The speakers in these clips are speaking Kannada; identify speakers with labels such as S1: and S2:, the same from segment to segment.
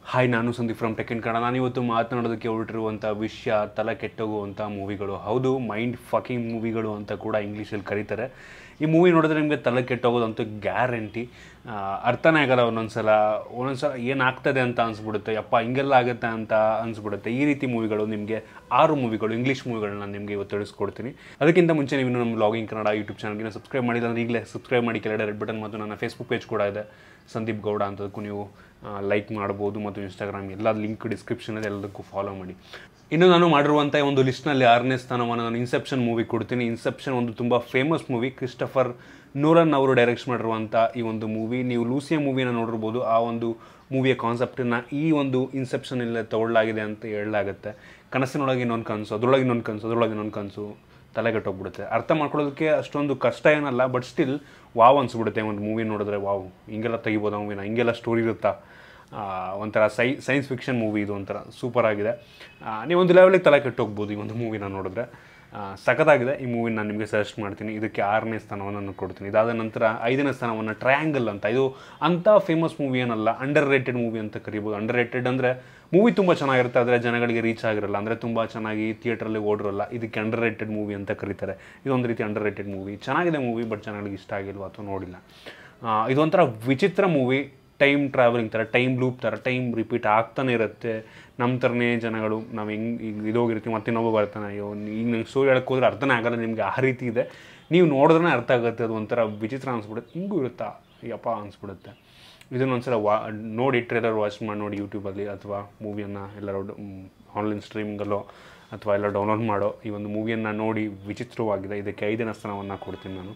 S1: ಹಾಯ್ ನಾನು Sandeep from tech in Kannada ನಾನು ಇವತ್ತು ಮಾತನಾಡೋದಕ್ಕೆ ಹೊರಟಿರುವಂಥ ವಿಷಯ ತಲೆ ಕೆಟ್ಟೋಗುವಂಥ ಮೂವಿಗಳು ಹೌದು ಮೈಂಡ್ ಫಕಿಂಗ್ ಮೂವಿಗಳು ಅಂತ ಕೂಡ ಇಂಗ್ಲೀಷಲ್ಲಿ ಕರೀತಾರೆ ಈ ಮೂವಿ ನೋಡಿದ್ರೆ ನಿಮಗೆ ತಲೆ ಕೆಟ್ಟೋಗೋದಂತೂ ಗ್ಯಾರಂಟಿ ಅರ್ಥನೇ ಆಗಲ್ಲ ಒಂದೊಂದ್ಸಲ ಒಂದೊಂದ್ಸಲ ಏನಾಗ್ತದೆ ಅಂತ ಅನ್ಸ್ಬಿಡುತ್ತೆ ಯಪ್ಪ ಹಿಂಗೆಲ್ಲ ಆಗುತ್ತೆ ಅಂತ ಅನ್ಸ್ಬಿಡುತ್ತೆ ಈ ರೀತಿ ಮೂವಿಗಳು ನಿಮಗೆ ಆರು ಮೂವಿಗಳು ಇಂಗ್ಲೀಷ್ ಮೂವಿಗಳನ್ನ ನಿಮಗೆ ಇವತ್ತು ತಿಳಿಸ್ಕೊಡ್ತೀನಿ ಅದಕ್ಕಿಂತ ಮುಂಚೆ ನೀವು ಇನ್ನೂ ನಮ್ಮ ಲಾಗಿಂಗ್ ಕನ್ನಡ ಯೂಟ್ಯೂಬ್ ಚಾನಲ್ಗೆ ಸಬ್ಸ್ಕ್ರೈಬ್ ಮಾಡಿಲ್ಲ ಅಂದ್ರೆ ಈಗಲೇ ಸಬ್ಸ್ಕ್ರೈಬ್ ಮಾಡಿ ಕೆಳಗಡೆ ರೆಡ್ ಬಟನ್ ಮತ್ತು ನನ್ನ ಫೇಸ್ಬುಕ್ ಪೇಜ್ ಕೂಡ ಇದೆ ಸಂದೀಪ್ ಗೌಡ ಅಂತದಕ್ಕೂ ನೀವು ಲೈಕ್ ಮಾಡ್ಬೋದು ಮತ್ತು ಇನ್ಸ್ಟಾಗ್ರಾಮ್ ಎಲ್ಲ ಲಿಂಕ್ ಡಿಸ್ಕ್ರಿಪ್ಷನಲ್ಲಿ ಎಲ್ಲದಕ್ಕೂ ಫಾಲೋ ಮಾಡಿ ಇನ್ನು ನಾನು ಮಾಡಿರುವಂಥ ಈ ಒಂದು ಲಿಸ್ಟ್ನಲ್ಲಿ ಆರನೇ ಸ್ಥಾನವನ್ನು ನಾನು ಇನ್ಸೆಪ್ಷನ್ ಮೂವಿ ಕೊಡ್ತೀನಿ ಇನ್ಸೆಪ್ಷನ್ ಒಂದು ತುಂಬ ಫೇಮಸ್ ಮೂವಿ ಕ್ರಿಸ್ಟಫರ್ ನೂರನ್ ಅವರು ಡೈರೆಕ್ಟ್ ಮಾಡಿರುವಂಥ ಈ ಒಂದು ಮೂವಿ ನೀವು ಲೂಸಿಯ ಮೂವಿನ ನೋಡಿರ್ಬೋದು ಆ ಒಂದು ಮೂವಿಯ ಕಾನ್ಸೆಪ್ಟನ್ನು ಈ ಒಂದು ಇನ್ಸೆಪ್ಷನ್ ಇಲ್ಲ ತಗೊಳ್ಳಾಗಿದೆ ಅಂತ ಹೇಳಲಾಗುತ್ತೆ ಕನಸಿನೊಳಗೆ ಇನ್ನೊಂದು ಕನಸು ಅದರೊಳಗೆ ಇನ್ನೊಂದು ಕನಸು ಅದರೊಳಗೆ ಇನ್ನೊಂದು ಕನಸು ತಲೆಗೆಟ್ಟೋಗ್ಬಿಡುತ್ತೆ ಅರ್ಥ ಮಾಡ್ಕೊಳ್ಳೋದಕ್ಕೆ ಅಷ್ಟೊಂದು ಕಷ್ಟ ಏನಲ್ಲ ಬಟ್ ಸ್ಟಿಲ್ ವಾವ್ ಅನ್ಸ್ಬಿಡುತ್ತೆ ಒಂದು ಮೂವಿ ನೋಡಿದ್ರೆ ವಾವ್ ಹಿಂಗೆಲ್ಲ ತೆಗಿಬೋದಾ ಮೂವಿನ ಹಿಂಗೆಲ್ಲ ಸ್ಟೋರಿ ಇರುತ್ತಾ ಆ, ಒಂಥರ ಸೈ ಸೈನ್ಸ್ ಫಿಕ್ಷನ್ ಮೂವಿ ಇದು ಒಂಥರ ಸೂಪರ್ ಆಗಿದೆ ಆ, ನೀವು ಒಂದು ಲೆವೆಲಿಗೆ ತಲೆ ಕೆಟ್ಟೋಗ್ಬೋದು ಈ ಒಂದು ಮೂವಿನ ನೋಡಿದ್ರೆ ಆ, ಸಖತ್ತಾಗಿದೆ ಈ ಮೂವಿನ ನಾನು ನಿಮಗೆ ಸಜೆಸ್ಟ್ ಮಾಡ್ತೀನಿ ಇದಕ್ಕೆ ಆರನೇ ಸ್ಥಾನವನ್ನು ನಾನು ಕೊಡ್ತೀನಿ ಇದಾದ ನಂತರ ಐದನೇ ಸ್ಥಾನವನ್ನು ಟ್ರಯಾಂಗಲ್ ಅಂತ ಇದು ಅಂಥ ಫೇಮಸ್ ಮೂವಿ ಏನಲ್ಲ ಅಂಡರ್ ರೇಟೆಡ್ ಮೂವಿ ಅಂತ ಕರಿಬೋದು ಅಂಡರ್ ರೇಟೆಡ್ ಅಂದರೆ ಮೂವಿ ತುಂಬ ಚೆನ್ನಾಗಿರುತ್ತೆ ಆದರೆ ಜನಗಳಿಗೆ ರೀಚ್ ಆಗಿರಲ್ಲ ಅಂದರೆ ತುಂಬ ಚೆನ್ನಾಗಿ ಥಿಯೇಟ್ರಲ್ಲಿ ಓಡಿರಲ್ಲ ಇದಕ್ಕೆ ಅಂಡರ್ ರೇಟೆಡ್ ಮೂವಿ ಅಂತ ಕರೀತಾರೆ ಇದೊಂದು ರೀತಿ ಅಂಡರ್ ರೇಟೆಡ್ ಮೂವಿ ಚೆನ್ನಾಗಿದೆ ಮೂವಿ ಬಟ್ ಜನಗಳಿಗೆ ಇಷ್ಟ ಆಗಿಲ್ವಾ ಅಥವಾ ನೋಡಿಲ್ಲ ಆ, ಇದೊಂಥರ ವಿಚಿತ್ರ ಮೂವಿ ಟೈಮ್ ಟ್ರಾವೆಲಿಂಗ್ ಥರ ಟೈಮ್ ಲೂಪ್ ಥರ ಟೈಮ್ ರಿಪೀಟ್ ಆಗ್ತಾನೆ ಇರುತ್ತೆ ನಮ್ಮ ಥರನೇ ಜನಗಳು ನಾವು ಹೆಂಗೆ ಈಗ ಇದೋಗಿರ್ತೀವಿ ಮತ್ತೆ ಇನ್ನೊಬ್ಬ ಬರ್ತಾನೆ ಅಯ್ಯೋ ಈಗ ನಂಗೆ ಸ್ಟೋರಿ ಹೇಳಕ್ಕೆ ಹೋದ್ರೆ ಅರ್ಥನೇ ಆಗಲ್ಲ ನಿಮಗೆ ಆ ರೀತಿ ಇದೆ ನೀವು ನೋಡಿದ್ರೆ ಅರ್ಥ ಆಗುತ್ತೆ ಅದು ಒಂಥರ ವಿಚಿತ್ರ ಅನಿಸ್ಬಿಡುತ್ತೆ ಹಿಂಗೂ ಇರುತ್ತಾ ಯಪ್ಪ ಅನಿಸ್ಬಿಡುತ್ತೆ ಇದನ್ನ ಒಂದ್ಸಲ ವಾ ನೋಡಿ ಟ್ರೇಲರ್ ವಾಚ್ ಮಾಡಿ ನೋಡಿ ಯೂಟ್ಯೂಬಲ್ಲಿ ಅಥವಾ ಮೂವಿಯನ್ನು ಎಲ್ಲರೂ ಆನ್ಲೈನ್ ಸ್ಟ್ರೀಮಿಂಗಲ್ಲೋ ಅಥವಾ ಎಲ್ಲ ಡೌನ್ಲೋಡ್ ಮಾಡೋ ಈ ಒಂದು ಮೂವಿಯನ್ನು ನೋಡಿ ವಿಚಿತ್ರವಾಗಿದೆ ಇದಕ್ಕೆ ಐದನೇ ಸ್ಥಾನವನ್ನು ಕೊಡ್ತೀನಿ ನಾನು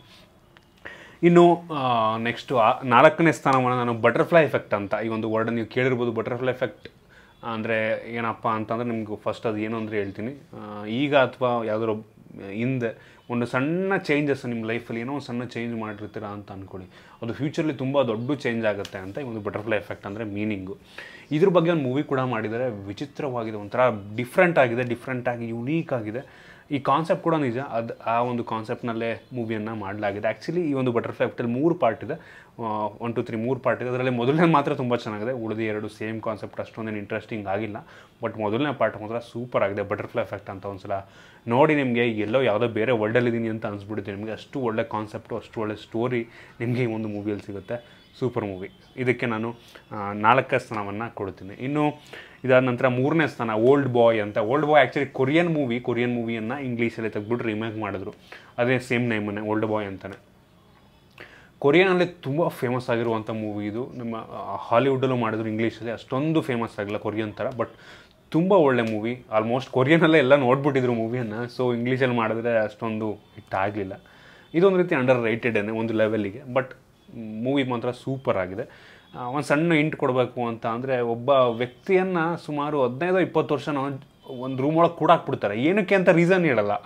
S1: ಇನ್ನು ನೆಕ್ಸ್ಟು ನಾಲ್ಕನೇ ಸ್ಥಾನವನ್ನು ನಾನು ಬಟರ್ಫ್ಲೈ ಎಫೆಕ್ಟ್ ಅಂತ ಈ ಒಂದು ವರ್ಡ್ ನೀವು ಕೇಳಿರ್ಬೋದು ಬಟರ್ಫ್ಲೈ ಎಫೆಕ್ಟ್ ಅಂದರೆ ಏನಪ್ಪ ಅಂತಂದರೆ ನಿಮ್ಗೆ ಫಸ್ಟ್ ಅದು ಏನು ಅಂದರೆ ಹೇಳ್ತೀನಿ ಆ, ಈಗ ಅಥವಾ ಯಾವುದಾದ್ರು ಹಿಂದೆ ಒಂದು ಸಣ್ಣ ಚೇಂಜಸ್ ನಿಮ್ಮ ಲೈಫಲ್ಲಿ ಏನೋ ಒಂದು ಸಣ್ಣ ಚೇಂಜ್ ಮಾಡಿರ್ತೀರಾ ಅಂತ ಅಂದ್ಕೊಳ್ಳಿ ಅದು ಫ್ಯೂಚರ್ಲಿ ತುಂಬ ದೊಡ್ಡ ಚೇಂಜ್ ಆಗುತ್ತೆ ಅಂತ ಈ ಒಂದು ಬಟರ್ಫ್ಲೈ ಎಫೆಕ್ಟ್ ಅಂದರೆ ಮೀನಿಂಗು ಇದ್ರ ಬಗ್ಗೆ ಒಂದು ಮೂವಿ ಕೂಡ ಮಾಡಿದ್ದಾರೆ ವಿಚಿತ್ರವಾಗಿದೆ ಒಂಥರ ಡಿಫ್ರೆಂಟ್ ಆಗಿದೆ ಡಿಫ್ರೆಂಟ್ ಆಗಿ ಯುನೀಕ್ ಆಗಿದೆ ಈ ಕಾನ್ಸೆಪ್ಟ್ ಕೂಡ ನಿಜ ಅದು ಆ ಒಂದು ಕಾನ್ಸೆಪ್ಟ್ನಲ್ಲೇ ಮೂವಿಯನ್ನು ಮಾಡಲಾಗಿದೆ ಆ್ಯಕ್ಚುಲಿ ಈ ಒಂದು ಬಟರ್ಫ್ಲೈ ಎಫೆಕ್ಟಲ್ಲಿ ಮೂರು ಪಾರ್ಟ್ ಇದೆ ಒನ್ ಟು ತ್ರೀ ಮೂರು ಪಾರ್ಟ್ ಇದೆ ಅದರಲ್ಲಿ ಮೊದಲನೇ ಮಾತ್ರ ತುಂಬ ಚೆನ್ನಾಗಿದೆ ಉಳಿದ ಎರಡು ಸೇಮ್ ಕಾನ್ಸೆಪ್ಟ್ ಅಷ್ಟೊಂದೇನು ಇಂಟ್ರೆಸ್ಟಿಂಗ್ ಆಗಿಲ್ಲ ಬಟ್ ಮೊದಲನೇ ಪಾರ್ಟ್ ಮಾತ್ರ ಸೂಪರ್ ಆಗಿದೆ ಬಟರ್ಫ್ಲೈ ಎಫೆಕ್ಟ್ ಅಂತ ಒಂದ್ಸಲ ನೋಡಿ ನಿಮಗೆ ಎಲ್ಲೋ ಯಾವುದೋ ಬೇರೆ ವರ್ಲ್ಡಲ್ಲಿದ್ದೀನಿ ಅಂತ ಅನಿಸ್ಬಿಡುತ್ತೆ ನಿಮಗೆ ಅಷ್ಟು ಒಳ್ಳೆ ಕಾನ್ಸೆಪ್ಟು ಅಷ್ಟು ಒಳ್ಳೆ ಸ್ಟೋರಿ ನಿಮಗೆ ಈ ಒಂದು ಮೂವಿಯಲ್ಲಿ ಸಿಗುತ್ತೆ ಸೂಪರ್ ಮೂವಿ ಇದಕ್ಕೆ ನಾನು ಆ, ನಾಲ್ಕನೇ ಸ್ಥಾನವನ್ನು ಕೊಡ್ತೀನಿ ಇನ್ನು ಇದಾದ ನಂತರ ಮೂರನೇ ಸ್ಥಾನ ಓಲ್ಡ್ ಬಾಯ್ ಅಂತ old boy actually Korean movie Korean ಮೂವಿಯನ್ನು ಇಂಗ್ಲೀಷಲ್ಲಿ ತೆಗೆದ್ಬಿಟ್ಟು ರಿಮೇಕ್ ಮಾಡಿದ್ರು ಅದೇ ಸೇಮ್ ನೇಮನ್ನೇ ಓಲ್ಡ್ ಬಾಯ್ ಅಂತಲೇ ಕೊರಿಯನಲ್ಲಿ ತುಂಬ ಫೇಮಸ್ ಆಗಿರುವಂಥ ಮೂವಿ ಇದು ನಮ್ಮ ಹಾಲಿವುಡಲ್ಲೂ ಮಾಡಿದ್ರು ಇಂಗ್ಲೀಷಲ್ಲಿ ಅಷ್ಟೊಂದು ಫೇಮಸ್ ಆಗಿಲ್ಲ ಕೊರಿಯನ್ ಥರ ಬಟ್ ತುಂಬ ಒಳ್ಳೆ ಮೂವಿ ಆಲ್ಮೋಸ್ಟ್ ಕೊರಿಯನಲ್ಲೇ ಎಲ್ಲ ನೋಡ್ಬಿಟ್ಟಿದ್ರು ಮೂವಿಯನ್ನು ಸೊ ಇಂಗ್ಲೀಷಲ್ಲಿ ಮಾಡಿದ್ರೆ ಅಷ್ಟೊಂದು ಹಿಟ್ ಆಗಲಿಲ್ಲ ಇದೊಂದು ರೀತಿ ಅಂಡರ್ ರೈಟೆಡೇನೆ ಒಂದು ಲೆವೆಲ್ಲಿಗೆ ಬಟ್ ಮೂವಿ ಮಾತ್ರ ಸೂಪರ್ ಆಗಿದೆ ಒಂದು ಸಣ್ಣ ಇಂಟ್ ಕೊಡಬೇಕು ಅಂತ ಅಂದರೆ ಒಬ್ಬ ವ್ಯಕ್ತಿಯನ್ನು ಸುಮಾರು ಹದಿನೈದು ಇಪ್ಪತ್ತು ವರ್ಷ ಒಂದು ರೂಮ್ ಒಳಗೆ ಕೂಡಾಕ್ಬಿಡ್ತಾರೆ ಏನಕ್ಕೆ ಅಂತ ರೀಸನ್ ಹೇಳಲ್ಲ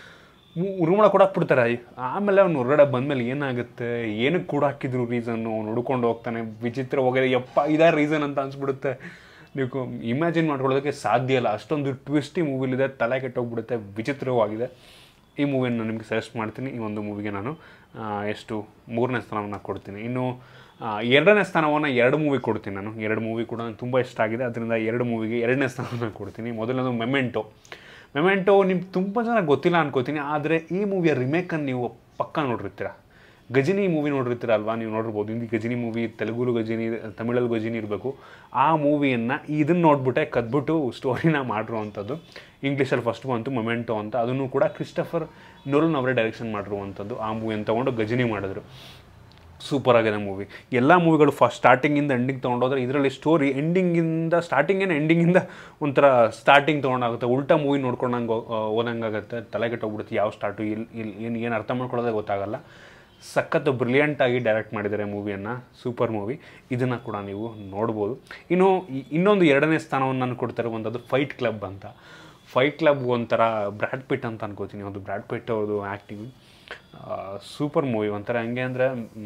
S1: ರೂಮ್ ಒಳಗೆ ಕೊಡಾಕ್ಬಿಡ್ತಾರೆ ಆಮೇಲೆ ಅವ್ನು ಹೊರಗಡೆ ಬಂದಮೇಲೆ ಏನಾಗುತ್ತೆ ಏನಕ್ಕೆ ಕೂಡ ಹಾಕಿದ್ರು ರೀಸನ್ನು ಅವ್ನು ಹುಡ್ಕೊಂಡು ಹೋಗ್ತಾನೆ ವಿಚಿತ್ರ ಹೋಗಿದೆ ಯಪ್ಪ ಇದೇ ರೀಸನ್ ಅಂತ ಅನ್ಸ್ಬಿಡುತ್ತೆ ನೀವು ಇಮ್ಯಾಜಿನ್ ಮಾಡ್ಕೊಳ್ಳೋದಕ್ಕೆ ಸಾಧ್ಯ ಇಲ್ಲ ಅಷ್ಟೊಂದು ಟ್ವಿಸ್ಟಿ ಮೂವಿಲಿದೆ ತಲೆ ಕೆಟ್ಟೋಗ್ಬಿಡುತ್ತೆ ವಿಚಿತ್ರವಾಗಿದೆ ಈ ಮೂವಿಯನ್ನು ನಾನು ನಿಮಗೆ ಸಜೆಸ್ಟ್ ಮಾಡ್ತೀನಿ ಈ ಒಂದು ಮೂವಿಗೆ ನಾನು ಆ, ಎಷ್ಟು ಮೂರನೇ ಸ್ಥಾನವನ್ನು ಕೊಡ್ತೀನಿ ಇನ್ನು ಆ, ಎರಡನೇ ಸ್ಥಾನವನ್ನು ಎರಡು ಮೂವಿ ಕೊಡ್ತೀನಿ ನಾನು ಎರಡು ಮೂವಿ ಕೂಡ ನನಗೆ ತುಂಬ ಇಷ್ಟ ಆಗಿದೆ ಅದರಿಂದ ಎರಡು ಮೂವಿಗೆ ಎರಡನೇ ಸ್ಥಾನವನ್ನು ಕೊಡ್ತೀನಿ ಮೊದಲನೇದು ಮೆಮೆಂಟೋ ಮೆಮೆಂಟೋ ನಿಮ್ಗೆ ತುಂಬ ಜನ ಗೊತ್ತಿಲ್ಲ ಅನ್ಕೋತೀನಿ ಆದರೆ ಈ ಮೂವಿಯ ರಿಮೇಕನ್ನು ನೀವು ಪಕ್ಕ ನೋಡಿರ್ತೀರ ಗಜಿನಿ ಮೂವಿ ನೋಡಿರ್ತೀರ ಅಲ್ವಾ ನೀವು ನೋಡಿರ್ಬೋದು ಹಿಂದಿ ಗಜಿನಿ ಮೂವಿ ತೆಲುಗುಲು ಗಜಿನಿ ತಮಿಳಲ್ಲಿ ಗಜಿನಿ ಇರಬೇಕು ಆ ಮೂವಿಯನ್ನು ಇದನ್ನು ನೋಡ್ಬಿಟ್ಟೆ ಕದ್ಬಿಟ್ಟು ಸ್ಟೋರಿನ ಮಾಡಿರುವಂಥದ್ದು ಇಂಗ್ಲೀಷಲ್ಲಿ ಫಸ್ಟ್ ಬಂತು ಮೊಮೆಂಟೋ ಅಂತ ಅದನ್ನು ಕೂಡ ಕ್ರಿಸ್ಟಫರ್ ನೊರನ್ ಅವರೇ ಡೈರೆಕ್ಷನ್ ಮಾಡಿರುವಂಥದ್ದು ಆ ಮೂವಿಯನ್ನು ತೊಗೊಂಡು ಗಜಿನಿ ಮಾಡಿದ್ರು ಸೂಪರ್ ಆಗಿದೆ ಮೂವಿ ಎಲ್ಲ ಮೂವಿಗಳು ಫಸ್ಟ್ ಸ್ಟಾರ್ಟಿಂಗಿಂದ ಎಂಡಿಂಗ್ ತೊಗೊಂಡೋದ್ರೆ ಇದರಲ್ಲಿ ಸ್ಟೋರಿ ಎಂಡಿಂಗಿಂದ ಸ್ಟಾರ್ಟಿಂಗೇನು ಎಂಡಿಂಗಿಂದ ಒಂಥರ ಸ್ಟಾರ್ಟಿಂಗ್ ತೊಗೊಂಡಾಗುತ್ತೆ ಉಲ್ಟಾ ಮೂವಿ ನೋಡ್ಕೊಂಡಂಗೆ ಓದಂಗಾಗುತ್ತೆ ತಲೆ ಕೆಟ್ಟೋಗ್ಬಿಡುತ್ತೆ ಯಾವ ಸ್ಟಾರ್ಟು ಇಲ್ಲಿ ಇಲ್ಲಿ ಏನು ಏನು ಅರ್ಥ ಮಾಡ್ಕೊಳ್ಳೋದೇ ಗೊತ್ತಾಗಲ್ಲ ಸಖತ್ತು ಬ್ರಿಲಿಯಂಟಾಗಿ ಡೈರೆಕ್ಟ್ ಮಾಡಿದ್ದಾರೆ ಮೂವಿಯನ್ನು ಸೂಪರ್ ಮೂವಿ ಇದನ್ನು ಕೂಡ ನೀವು ನೋಡ್ಬೋದು ಇನ್ನು ಈ- ಇನ್ನೊಂದು ಎರಡನೇ ಸ್ಥಾನವನ್ನು ನಾನು ಕೊಡ್ತಾ ಇರುವಂಥದ್ದು ಫೈಟ್ ಕ್ಲಬ್ ಅಂತ ಫೈಟ್ ಕ್ಲಬ್ ಒಂಥರ ಬ್ರ್ಯಾಡ್ ಪಿಟ್ ಅಂತ ಅನ್ಕೋತೀನಿ ಅದು ಬ್ರ್ಯಾಡ್ ಪಿಟ್ ಅವ್ರದ್ದು ಆ್ಯಕ್ಟಿಂಗ್ ಸೂಪರ್ ಮೂವಿ ಒಂಥರ ಹೆಂಗೆ ಅಂದರೆ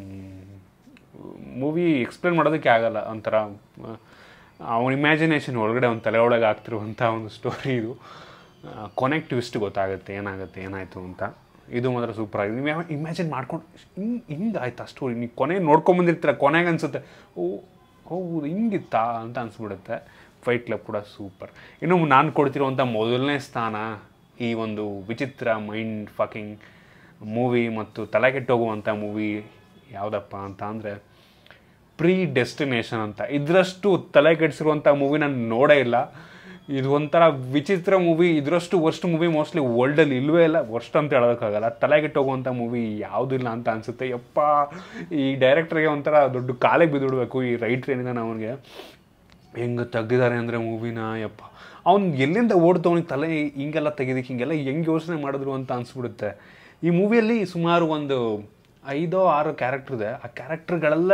S1: ಮೂವಿ ಎಕ್ಸ್ಪ್ಲೇನ್ ಮಾಡೋದಕ್ಕೆ ಆಗಲ್ಲ ಒಂಥರ ಅವನ ಇಮ್ಯಾಜಿನೇಷನ್ ಒಳಗಡೆ ಒಂದು ತಲೆ ಒಳಗೆ ಆಗ್ತಿರುವಂಥ ಒಂದು ಸ್ಟೋರಿ ಇದು ಕೊನೆಗೆ ಟ್ವಿಸ್ಟ್ ಗೊತ್ತಾಗುತ್ತೆ ಏನಾಗುತ್ತೆ ಏನಾಯಿತು ಅಂತ ಇದು ಮಾತ್ರ ಸೂಪರ್ ಆಗಿದೆ ನೀವು ಇಮ್ಯಾಜಿನ್ ಮಾಡ್ಕೊಂಡು ಹಿಂಗೆ ಹಿಂಗೆ ಆಯ್ತಾ ಸ್ಟೋರಿ ನೀವು ಕೊನೆ ನೋಡ್ಕೊಂಬಂದಿರ್ತೀರ ಕೊನೆಗೆ ಅನ್ಸುತ್ತೆ ಓ ಹೌದು ಹಿಂಗಿತ್ತಾ ಅಂತ ಅನಿಸ್ಬಿಡುತ್ತೆ ಫೈಟ್ ಕ್ಲಬ್ ಕೂಡ ಸೂಪರ್ ಇನ್ನು ನಾನು ಕೊಡ್ತಿರುವಂಥ ಮೊದಲನೇ ಸ್ಥಾನ ಈ ಒಂದು ವಿಚಿತ್ರ ಮೈಂಡ್ ಫಕಿಂಗ್ ಮೂವಿ ಮತ್ತು ತಲೆ ಕೆಟ್ಟೋಗುವಂಥ ಮೂವಿ ಯಾವುದಪ್ಪ ಅಂತ ಅಂದರೆ ಪ್ರೀ ಡೆಸ್ಟಿನೇಷನ್ ಅಂತ ಇದರಷ್ಟು ತಲೆ ಕೆಡಿಸಿರುವಂಥ ಮೂವಿ ನಾನು ನೋಡೇ ಇಲ್ಲ ಇದು ಒಂಥರ ವಿಚಿತ್ರ ಮೂವಿ ಇದರಷ್ಟು ವರ್ಸ್ಟ್ ಮೂವಿ ಮೋಸ್ಟ್ಲಿ ವರ್ಲ್ಡಲ್ಲಿ ಇಲ್ಲವೇ ಇಲ್ಲ ವರ್ಸ್ಟ್ ಅಂತ ಹೇಳೋಕ್ಕಾಗಲ್ಲ ತಲೆಗೆಟ್ಟು ಹೋಗುವಂಥ ಮೂವಿ ಯಾವುದಿಲ್ಲ ಅಂತ ಅನಿಸುತ್ತೆ ಯಪ್ಪ ಈ ಡೈರೆಕ್ಟ್ರಿಗೆ ಒಂಥರ ದೊಡ್ಡ ಕಾಲಿಗೆ ಬಿದ್ದುಬಿಡ್ಬೇಕು ಈ ರೈಟ್ರ್ ಏನಿದೆ ಅವನಿಗೆ ಹೆಂಗೆ ತೆಗ್ದಿದ್ದಾರೆ ಅಂದರೆ ಮೂವಿನ ಯಪ್ಪ ಅವ್ನು ಎಲ್ಲಿಂದ ಓಡ್ತು ಅವ್ನಿಗೆ ತಲೆ ಹಿಂಗೆಲ್ಲ ತೆಗೆದಕ್ಕೆ ಹಿಂಗೆಲ್ಲ ಹೆಂಗೆ ಯೋಚನೆ ಮಾಡಿದ್ರು ಅಂತ ಅನಿಸ್ಬಿಡುತ್ತೆ ಈ ಮೂವಿಯಲ್ಲಿ ಸುಮಾರು ಒಂದು ಐದೋ ಆರು ಕ್ಯಾರೆಕ್ಟರ್ ಇದೆ ಆ ಕ್ಯಾರೆಕ್ಟರ್ಗಳೆಲ್ಲ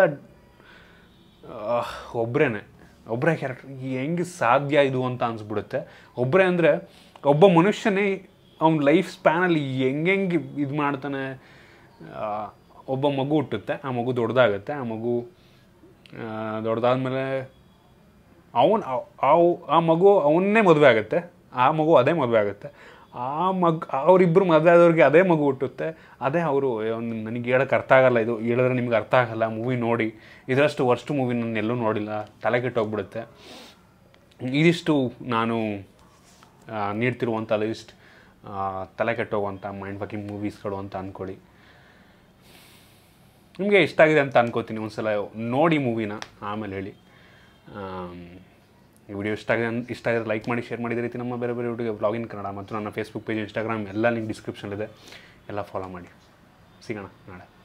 S1: ಒಬ್ಬರೇನೆ ಒಬ್ಬರೇ ಕ್ಯಾರೆಕ್ಟರ್ ಹೆಂಗೆ ಸಾಧ್ಯ ಇದು ಅಂತ ಅನಿಸ್ಬಿಡುತ್ತೆ ಒಬ್ಬರೇ ಅಂದರೆ ಒಬ್ಬ ಮನುಷ್ಯನೇ ಅವ್ನ ಲೈಫ್ ಸ್ಪ್ಯಾನಲ್ಲಿ ಹೆಂಗೆ ಇದು ಮಾಡ್ತಾನೆ ಆ, ಒಬ್ಬ ಮಗು ಹುಟ್ಟುತ್ತೆ ಆ ಮಗು ದೊಡ್ಡದಾಗುತ್ತೆ ಆ ಮಗು ದೊಡ್ಡದಾದ್ಮೇಲೆ ಅವನು ಆ ಮಗು ಅವನ್ನೇ ಮದುವೆ ಆಗುತ್ತೆ ಆ ಮಗು ಅದೇ ಮದುವೆ ಆಗುತ್ತೆ ಆ ಮಗ್ ಅವರಿಬ್ಬರು ಮದುವೆ ಆದವ್ರಿಗೆ ಅದೇ ಮಗು ಹುಟ್ಟುತ್ತೆ ಅದೇ ಅವರು ನನಗೆ ಹೇಳೋಕ್ಕೆ ಅರ್ಥ ಆಗಲ್ಲ ಇದು ಹೇಳಿದ್ರೆ ನಿಮ್ಗೆ ಅರ್ಥ ಆಗಲ್ಲ ಮೂವಿ ನೋಡಿ ಇದರಷ್ಟು ವರ್ಸ್ಟ್ ಮೂವಿ ನಾನು ಎಲ್ಲೂ ನೋಡಿಲ್ಲ ತಲೆ ಕೆಟ್ಟೋಗ್ಬಿಡುತ್ತೆ ಇದಿಷ್ಟು ನಾನು ಆ, ನೀಡ್ತಿರುವಂಥ ಲಿಸ್ಟ್ ತಲೆ ಕೆಟ್ಟೋಗುವಂಥ ಮೈಂಡ್ ಫಕಿಂಗ್ ಮೂವೀಸ್ಗಳು ಅಂತ ಅಂದ್ಕೊಳ್ಳಿ ನಿಮಗೆ ಇಷ್ಟ ಆಗಿದೆ ಅಂತ ಅನ್ಕೋತೀನಿ ಒಂದ್ಸಲ ನೋಡಿ ಮೂವಿನ ಆಮೇಲೆ ಹೇಳಿ ಆಮ್, ಈ ವಿಡಿಯೋ ಇಷ್ಟ ಆಗಿದೆ ಅನ್- ಇಷ್ಟ ಆಗಿದ್ರೆ ಲೈಕ್ ಮಾಡಿ ಶೇರ್ ಮಾಡಿದ ರೀತಿ ನಮ್ಮ ಬೇರೆ ಬೇರೆ ವಿಡಿಯೋ ವ್ಲಾಗಿನ್ ಕನ್ನಡ ಮತ್ತು ನನ್ನ ಫೇಸ್ಬುಕ್ ಪೇಜ್ ಇನ್ಸ್ಟಾಗ್ರಾಮ್ ಎಲ್ಲ ಲಿಂಕ್ ಡಿಸ್ಕ್ರಿಪ್ಷನಲ್ಲಿದೆ ಎಲ್ಲ ಫಾಲೋ ಮಾಡಿ ಸಿಗೋಣ ನಾಳೆ